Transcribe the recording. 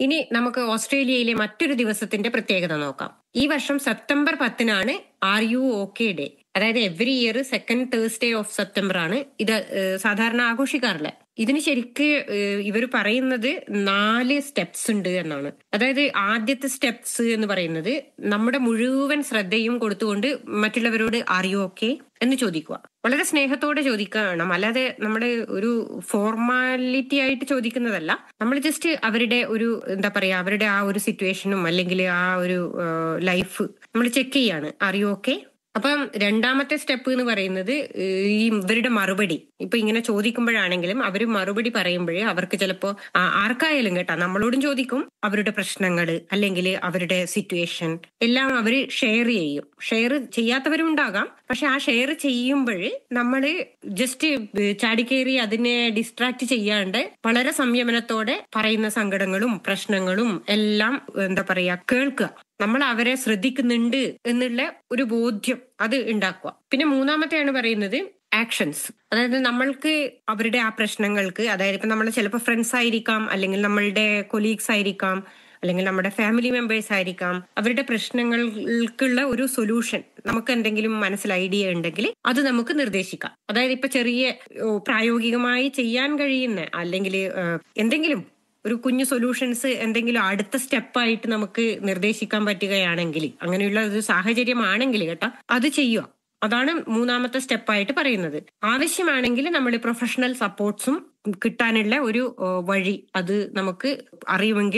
ഇനി നമുക്ക് ഓസ്ട്രേലിയയിലെ മറ്റൊരു ദിവസത്തിന്റെ പ്രത്യേകത നോക്കാം ഈ വർഷം സെപ്റ്റംബർ പത്തിനാണ് ആർ യു ഓക്കെ ഡേ അതായത് every year second Thursday of September ആണ് ഇത് ഏഹ്, സാധാരണ ആഘോഷിക്കാറില്ല ഇതിന് ശരിക്ക് ഇവർ പറയുന്നത് നാല് സ്റ്റെപ്സ് ഉണ്ട് എന്നാണ് അതായത് ആദ്യത്തെ സ്റ്റെപ്സ് എന്ന് പറയുന്നത് നമ്മുടെ മുഴുവൻ ശ്രദ്ധയും കൊടുത്തുകൊണ്ട് മറ്റുള്ളവരോട് ആർ യു ഓക്കെ എന്ന് ചോദിക്കുക വളരെ സ്നേഹത്തോടെ ചോദിക്കണം അല്ലാതെ നമ്മുടെ ഒരു ഫോർമാലിറ്റി ആയിട്ട് ചോദിക്കുന്നതല്ല നമ്മൾ ജസ്റ്റ് അവരുടെ ഒരു എന്താ പറയാ അവരുടെ ആ ഒരു സിറ്റുവേഷനും അല്ലെങ്കിൽ ആ ഒരു ലൈഫ് നമ്മൾ ചെക്ക് ചെയ്യാണ് ആർ യു ഓക്കെ അപ്പം രണ്ടാമത്തെ സ്റ്റെപ്പ് എന്ന് പറയുന്നത് ഏഹ്, ഈ ഇവരുടെ മറുപടി ഇപ്പൊ ഇങ്ങനെ ചോദിക്കുമ്പോഴാണെങ്കിലും അവർ മറുപടി പറയുമ്പോൾ അവർക്ക് ചിലപ്പോ ആ- ആർക്കായാലും കേട്ടാ നമ്മളോടും ചോദിക്കും അവരുടെ പ്രശ്നങ്ങൾ അല്ലെങ്കിൽ അവരുടെ സിറ്റുവേഷൻ എല്ലാം അവർ ഷെയർ ചെയ്യും ഷെയർ ചെയ്യാത്തവരും ഉണ്ടാകാം പക്ഷെ ആ ഷെയർ ചെയ്യുമ്പോൾ നമ്മൾ ജസ്റ്റ് ചാടിക്കേറി അതിനെ ഡിസ്ട്രാക്ട് ചെയ്യാണ്ട് വളരെ സംയമനത്തോടെ പറയുന്ന സങ്കടങ്ങളും പ്രശ്നങ്ങളും എല്ലാം എന്താ പറയാ കേൾക്കുക നമ്മൾ അവരെ ശ്രദ്ധിക്കുന്നുണ്ട് എന്നുള്ള ഒരു ബോധ്യം അത് ഉണ്ടാക്കുക പിന്നെ മൂന്നാമത്തെയാണ് പറയുന്നത് ആക്ഷൻസ് അതായത് നമ്മൾക്ക് അവരുടെ ആ പ്രശ്നങ്ങൾക്ക് അതായത് ഇപ്പൊ നമ്മൾ ചിലപ്പോൾ ഫ്രണ്ട്സ് ആയിരിക്കാം അല്ലെങ്കിൽ നമ്മളുടെ കൊലീഗ്സ് ആയിരിക്കാം അല്ലെങ്കിൽ നമ്മുടെ ഫാമിലി മെമ്പേഴ്സ് ആയിരിക്കാം അവരുടെ പ്രശ്നങ്ങൾക്കുള്ള ഒരു സൊല്യൂഷൻ നമുക്ക് എന്തെങ്കിലും മനസ്സിൽ ഐഡിയ ഉണ്ടെങ്കിൽ അത് നമുക്ക് നിർദ്ദേശിക്കാം അതായത് ഇപ്പൊ ചെറിയ ഓ, പ്രായോഗികമായി ചെയ്യാൻ കഴിയുന്ന അല്ലെങ്കിൽ എന്തെങ്കിലും ഒരു കുഞ്ഞു സൊല്യൂഷൻസ് എന്തെങ്കിലും അടുത്ത സ്റ്റെപ്പായിട്ട് നമുക്ക് നിർദ്ദേശിക്കാൻ പറ്റുകയാണെങ്കിൽ അങ്ങനെയുള്ള ഒരു സാഹചര്യമാണെങ്കിൽ കേട്ടോ അത് ചെയ്യുക അതാണ് മൂന്നാമത്തെ സ്റ്റെപ്പായിട്ട് പറയുന്നത് ആവശ്യമാണെങ്കിൽ നമ്മൾ പ്രൊഫഷണൽ സപ്പോർട്ട്സും കിട്ടാനുള്ള ഒരു ഏഹ്, വഴി അത് നമുക്ക് അറിയുമെങ്കിൽ